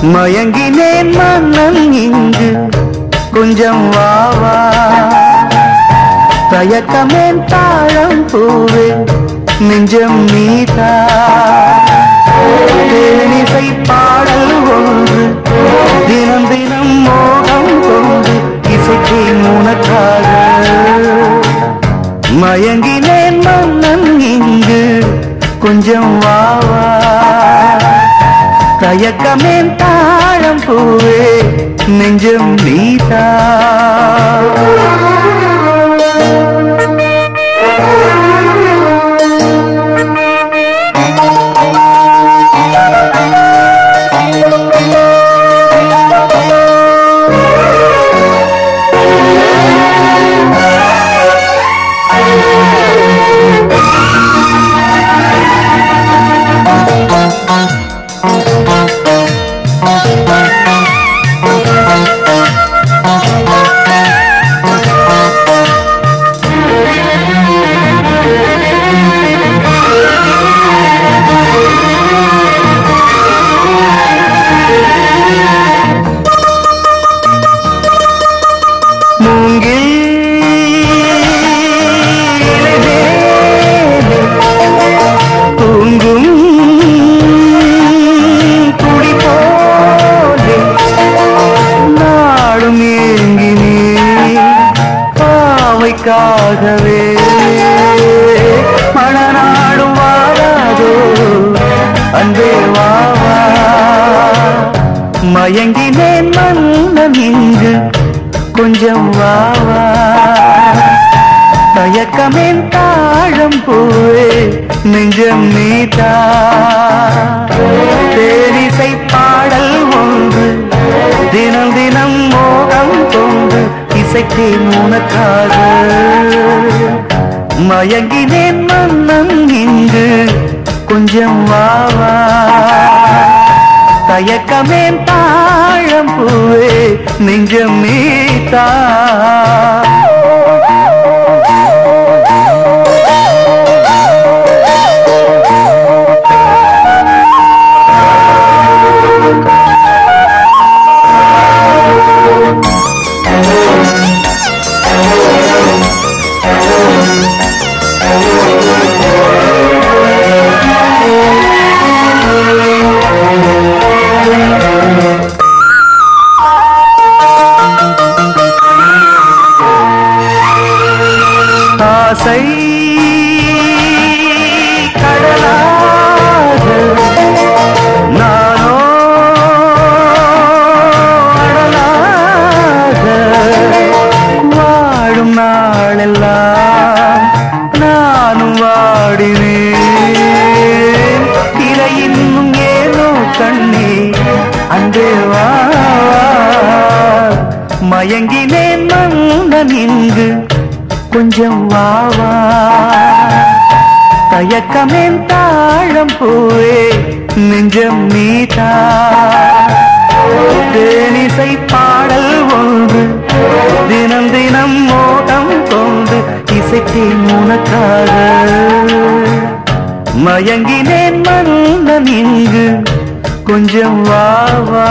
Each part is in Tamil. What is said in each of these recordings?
மயங்கினேன் மன்னன் இங்கு கொஞ்சம் வாவா தயக்கமேன் தாழம் பூவே நெஞ்சம் நீதா தேனிசை பாடல் ஒன்று தினம் தினம் மோகம் கொண்டு இசைத்தேன் உனக்காக மயங்கினேன் மன்னன் இங்கு கொஞ்சம் வாவா தயக்கமேன் தாழம் பூவே நெஞ்சம் நீதா மூங்கிலே தூங்கும் துளி போலே நாடும் ஏங்கினே பாவைக்காகவே மணநாடும் வாழாதோ அன்பே வாவா மயங்கினேன் மன்னன் இங்கு கொஞ்சம் வாவா தயக்கமேன் தாழம் பூவே நெஞ்சம் நீதா தேனிசை பாடல் ஒன்று தினம் தினம் மோகம் கொண்டு இசைத்தேன் உனக்காக மயங்கினேன் மன்னன் இங்கு கொஞ்சம் வாவா தயக்கமேன் தாழம் பூவே நெஞ்சம் நீதா ஆசை கடலாக நானோ அடலாக வாழும் நாளெல்லாம் நானும் வாடினேன் இலை இன்னும் ஏனோ கண்ணே அன்பே வா மயங்கினேன் மன்னன் இங்கு கொஞ்சம் வாவா தயக்கமேன் தாழம் பூவே நெஞ்சம் நீதா தேனிசை பாடல் ஒன்று தினம் தினம் மோகம் கொண்டு இசைத்தேன் உனக்காக மயங்கினேன் மன்னன் இங்கு கொஞ்சம் வாவா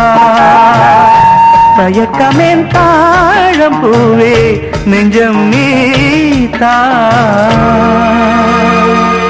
தயக்கமேன் தாழம் பூவே நெஞ்சம் நீதா